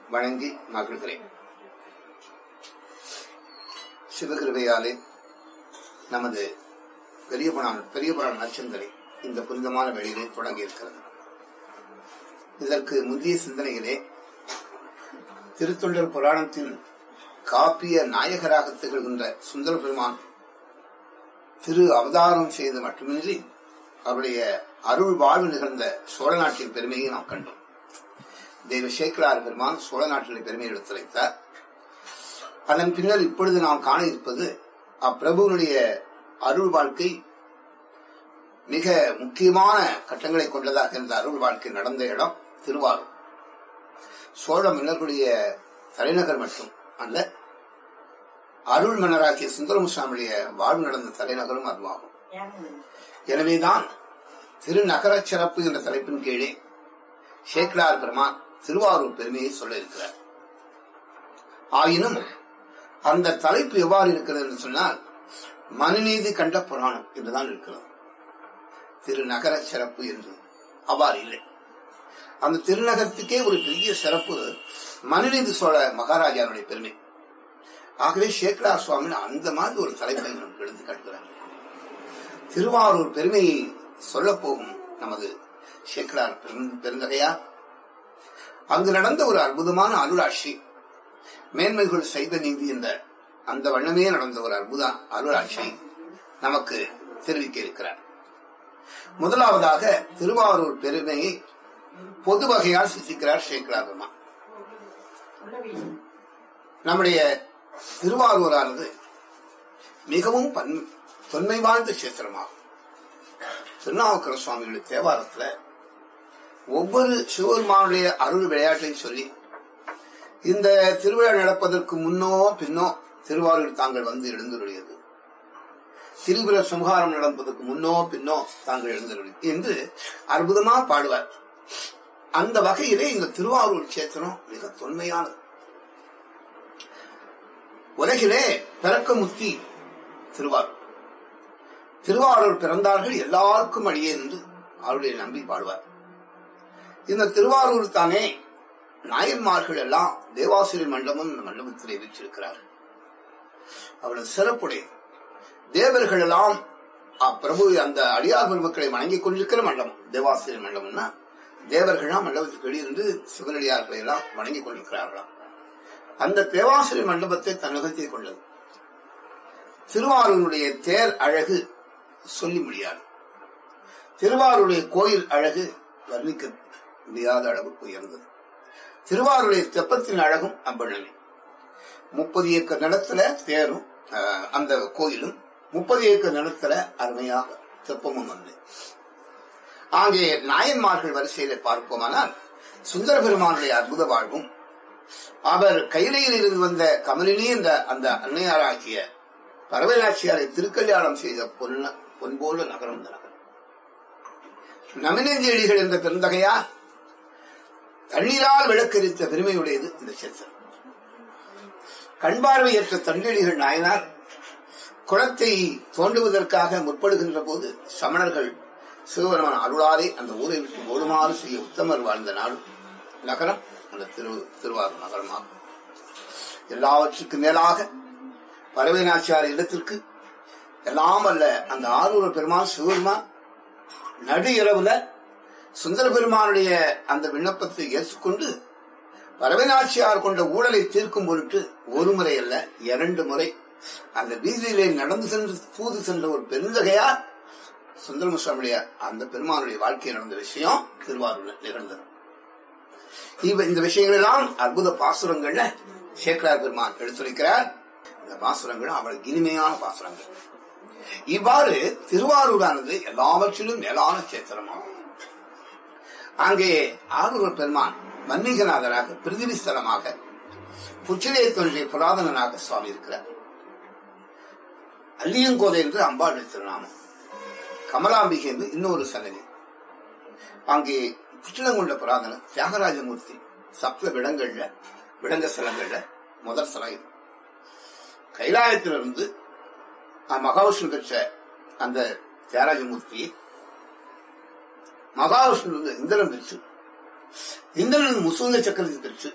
வணங்கி மகிழ்கிறேன் சிவகிருபையாலே நமது பெரிய புராண பெரிய புராண நச்சந்தரை இந்த புனிதமான வழியிலே தொடங்கி இருக்கிறது இதற்கு முந்தைய சிந்தனையிலே திருத்தொண்டர் புராணத்தின் காப்பிய நாயகராக திகழ்கின்ற சுந்தர பெருமான் திரு அவதாரம் செய்து மட்டுமின்றி அவருடைய அருள் வாழ்வு நிகழ்ந்த சோழ நாட்டின் பெருமையை நாம் கண்டோம் தெய்வ சேக்கலார் பெருமான் சோழ நாட்டின் பெருமையை எடுத்துரைத்தார் அதன் பின்னர் இப்பொழுது நாம் காண இருப்பது அப்பிரபுவனுடைய அருள் வாழ்க்கை மிக முக்கியமான கட்டங்களை கொண்டதாக இருந்த அருள் வாழ்க்கை நடந்த இடம் திருவாரூர் சோழ மன்னர்களுடைய தலைநகர் மட்டும் அல்ல அருள் மன்னராகிய சுந்தரமுசாமியுடைய வாழ்வு நடந்த தலைநகரும் அதுவாகும் எனவேதான் திருநகர சிறப்பு என்ற தலைப்பின் கீழே ஷேக்லார் பெருமான் திருவாரூர் பெருமையை சொல்ல இருக்கிறார் ஆயினும் அந்த தலைப்பு எவ்வாறு இருக்கிறது என்று சொன்னால் மனுநீதி கண்ட புராணம் என்றுதான் இருக்கிறது திருநகர சிறப்பு என்று அவ்வாறு இல்லை அந்த திருநகரத்துக்கே ஒரு பெரிய சிறப்பு மனுநீதி சோழ மகாராஜாவுடைய பெருமை ஆகவே சேக்கலார் சுவாமி அந்த மாதிரி ஒரு தலைப்பை நமக்கு எடுத்து காட்டுகிறார் திருவாரூர் பெருமையை சொல்ல போகும் நமது சேக்கலார் பெருந்தகையார் அங்கு நடந்த ஒரு அற்புதமான அருளாட்சி மேன்மைகள் செய்த நீதி என்ற அந்த வண்ணமே நடந்த ஒரு அற்புத அருளாட்சியை நமக்கு தெரிவிக்க இருக்கிறார் முதலாவதாக திருவாரூர் பெருமையை பொது வகையால் சித்திக்கிறார் சேக்கலார் பெருமான் நம்முடைய திருவாரூரானது மிகவும் தொன்மை வாழ்ந்த கஷேத்திரமாகும் திருநாவுக்கர சுவாமிகளுடைய தேவாரத்துல ஒவ்வொரு சிவபெருமானுடைய அருள் விளையாட்டையும் சொல்லி இந்த திருவிழா நடப்பதற்கு முன்னோ பின்னோ திருவாரூர் தாங்கள் வந்து எழுந்துள்ளது திரிபுர சம்ஹாரம் நடப்பதற்கு முன்னோ பின்னோ தாங்கள் எழுந்துள்ளது என்று அற்புதமா பாடுவார் அந்த வகையிலே இந்த திருவாரூர் கஷேத்திரம் மிக தொன்மையானது உலகிலே பிறக்க முத்தி திருவாரூர் திருவாரூர் பிறந்தார்கள் எல்லாருக்கும் அழியே என்று அவருடைய நம்பி பாடுவார் இந்த திருவாரூர் தானே நாயன்மார்கள் எல்லாம் தேவாசிரியர் மண்டபம் இந்த மண்டபத்திலே வச்சிருக்கிறார்கள் அவளது சிறப்புடைய தேவர்கள் எல்லாம் பிரபு அந்த அடியார் பெருமக்களை வணங்கிக் கொண்டிருக்கிற மண்டபம் தேவாசிரியர் மண்டபம்னா தேவர்கள்லாம் மண்டபத்துக்கு வெளியிருந்து சிவனடியார்களை எல்லாம் வணங்கிக் கொண்டிருக்கிறார்களாம் அந்த தேவாசிரியர் மண்டபத்தை தன்னகத்தை கொண்டது திருவாரூருடைய தேர் அழகு சொல்லி முடியாது திருவாரூருடைய கோயில் அழகு வர்ணிக்க முடியாத அளவுக்கு உயர்ந்தது திருவாரூருடைய தெப்பத்தின் அழகும் அவ்வளவு முப்பது ஏக்கர் நிலத்துல தேரும் அந்த கோயிலும் முப்பது ஏக்கர் நிலத்துல அருமையாக தெப்பமும் வந்து அங்கே நாயன்மார்கள் வரிசையில பார்ப்போமானால் சுந்தர பெருமானுடைய அற்புத வாழ்வும் அவர் கையிலையில் இருந்து வந்த கமலினி என்ற அந்த அன்னையாராகிய பரவலாட்சியாரை திருக்கல்யாணம் செய்த பொன் பொன்போல நகரம் இந்த நகரம் நமினேந்தியடிகள் என்ற பெருந்தகையா தண்ணீரால் விளக்கரித்த பெருமையுடையது இந்த சேத்திரம் கண்பார்வையற்ற தண்டடிகள் நாயனார் குளத்தை தோண்டுவதற்காக முற்படுகின்ற போது சமணர்கள் சிவபெருமான் அருளாலே அந்த ஊரை விட்டு ஓடுமாறு செய்ய உத்தமர் வாழ்ந்த நாடு நகரம் அந்த திரு திருவாரூர் நகரமாகும் எல்லாவற்றுக்கு மேலாக பறவைநாச்சியார் இல்லத்திற்கு எல்லாம் அல்ல அந்த ஆரூர் பெருமான் சிவபெருமான் நடு இரவுல சுந்தர பெருமானுடைய அந்த விண்ணப்பத்தை ஏற்றுக்கொண்டு பறவைநாச்சியார் கொண்ட ஊழலை தீர்க்கும் பொருட்டு ஒரு முறை அல்ல இரண்டு முறை அந்த வீதியிலே நடந்து சென்று தூது சென்ற ஒரு பெருந்தகையார் சுந்தரமுசாமியுடைய அந்த பெருமானுடைய வாழ்க்கையில் நடந்த விஷயம் திருவாரூர் நிகழ்ந்தது இந்த விஷயங்கள் எல்லாம் அற்புத பாசுரங்கள்ல சேக்கரார் பெருமான் எடுத்துரைக்கிறார் இந்த பாசுரங்கள் அவளுக்கு இனிமையான பாசுரங்கள் இவ்வாறு திருவாரூரானது எல்லாவற்றிலும் மேலான சேத்திரமாகும் அங்கே ஆரூர் பெருமான் மன்மீகநாதராக பிரிதிவி ஸ்தலமாக புற்றிலே தோன்றிய புராதனனாக சுவாமி இருக்கிறார் அல்லியங்கோதை என்று அம்பாளுடைய திருநாமம் கமலாம்பிகை என்று இன்னொரு சன்னதி அங்கே புற்றிலங்குண்ட புராதன தியாகராஜமூர்த்தி சப்த விடங்கள்ல விடங்க ஸ்தலங்கள்ல முதல் ஸ்தலம் இது கைலாயத்திலிருந்து மகாவிஷ்ணு பெற்ற அந்த தியாகராஜமூர்த்தியை மகாவிஷ்ணு இந்திரன் பெற்று இந்திரன் முசுங்க சக்கரத்தை பெற்று